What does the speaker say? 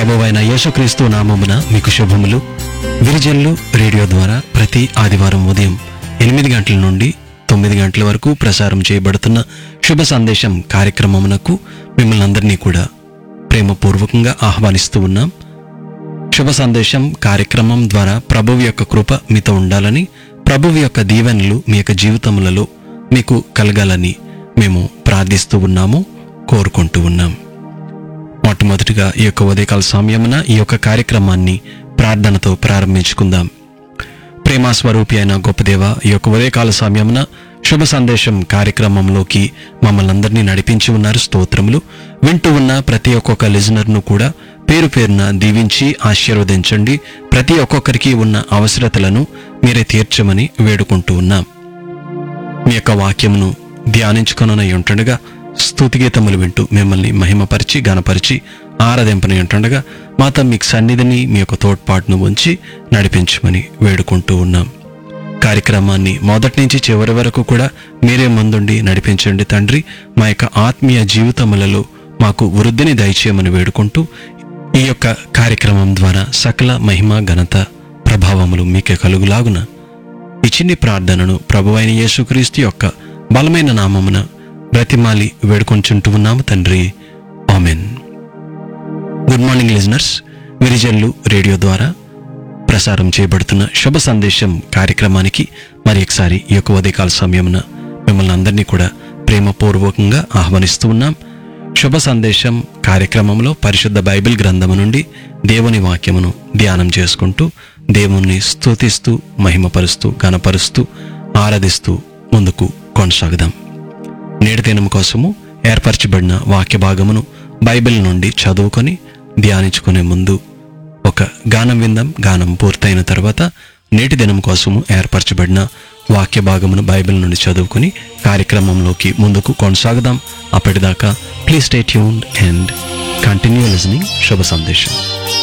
ప్రభువైన యేసుక్రీస్తు నామమున మీకు శుభములు విరిజల్లు రేడియో ద్వారా ప్రతి ఆదివారం ఉదయం ఎనిమిది గంటల నుండి తొమ్మిది గంటల వరకు ప్రసారం చేయబడుతున్న శుభ సందేశం కార్యక్రమమునకు మిమ్మల్ని అందరినీ కూడా ప్రేమపూర్వకంగా ఆహ్వానిస్తూ ఉన్నాం శుభ సందేశం కార్యక్రమం ద్వారా ప్రభువు యొక్క కృప మీతో ఉండాలని ప్రభువు యొక్క దీవెనలు మీ యొక్క జీవితములలో మీకు కలగాలని మేము ప్రార్థిస్తూ ఉన్నాము కోరుకుంటూ ఉన్నాం మొట్టమొదటిగా ఈ యొక్క ఉదయకాల సమయమున ఈ యొక్క కార్యక్రమాన్ని ప్రార్థనతో ప్రారంభించుకుందాం ప్రేమ స్వరూపి అయిన గొప్ప దేవ ఈ యొక్క ఉదయకాల సమయమున శుభ సందేశం కార్యక్రమంలోకి మమ్మల్ని అందరినీ నడిపించి ఉన్నారు స్తోత్రములు వింటూ ఉన్న ప్రతి ఒక్కొక్క లిజనర్ను కూడా పేరు పేరున దీవించి ఆశీర్వదించండి ప్రతి ఒక్కొక్కరికి ఉన్న అవసరతలను మీరే తీర్చమని వేడుకుంటూ ఉన్నాం మీ యొక్క వాక్యమును ధ్యానించుకొనై ఉంటుండగా స్తుతిగీతములు వింటూ మిమ్మల్ని మహిమపరిచి గణపరిచి ఆరాధింపని ఉంటుండగా మాతో మీకు సన్నిధిని మీ యొక్క తోడ్పాటును ఉంచి నడిపించమని వేడుకుంటూ ఉన్నాం కార్యక్రమాన్ని మొదటి నుంచి చివరి వరకు కూడా మీరే ముందుండి నడిపించండి తండ్రి మా యొక్క ఆత్మీయ జీవితములలో మాకు వృద్ధిని దయచేయమని వేడుకుంటూ ఈ యొక్క కార్యక్రమం ద్వారా సకల మహిమ ఘనత ప్రభావములు మీకే కలుగులాగున ఈ చిన్ని ప్రార్థనను ప్రభువైన యేసుక్రీస్తు యొక్క బలమైన నామమున బ్రతిమాలి వేడుకొంచుంటూ ఉన్నాము తండ్రి amen good morning listeners Virijallu radio ద్వారా ప్రసారం చేయబడుతున్న శుభ సందేశం కార్యక్రమానికి మరి ఒకసారి ఈ యొక్క ఉదయకాల సమయమున మిమ్మల్ని అందరినీ కూడా ప్రేమపూర్వకంగా ఆహ్వానిస్తూ ఉన్నాం శుభ సందేశం కార్యక్రమంలో పరిశుద్ధ బైబిల్ గ్రంథము నుండి దేవుని వాక్యమును ధ్యానం చేసుకుంటూ దేవుణ్ణి స్తుతిస్తూ మహిమపరుస్తూ గణపరుస్తూ ఆరాధిస్తూ ముందుకు కొనసాగుదాం నేటి దినం కోసము ఏర్పరచబడిన వాక్య భాగమును బైబిల్ నుండి చదువుకొని ధ్యానించుకునే ముందు ఒక గానం విందాం గానం పూర్తయిన తర్వాత నేటి దినం కోసము ఏర్పరచబడిన వాక్య భాగమును బైబిల్ నుండి చదువుకుని కార్యక్రమంలోకి ముందుకు కొనసాగుదాం అప్పటిదాకా please stay tuned and continue listening శుభ సందేశం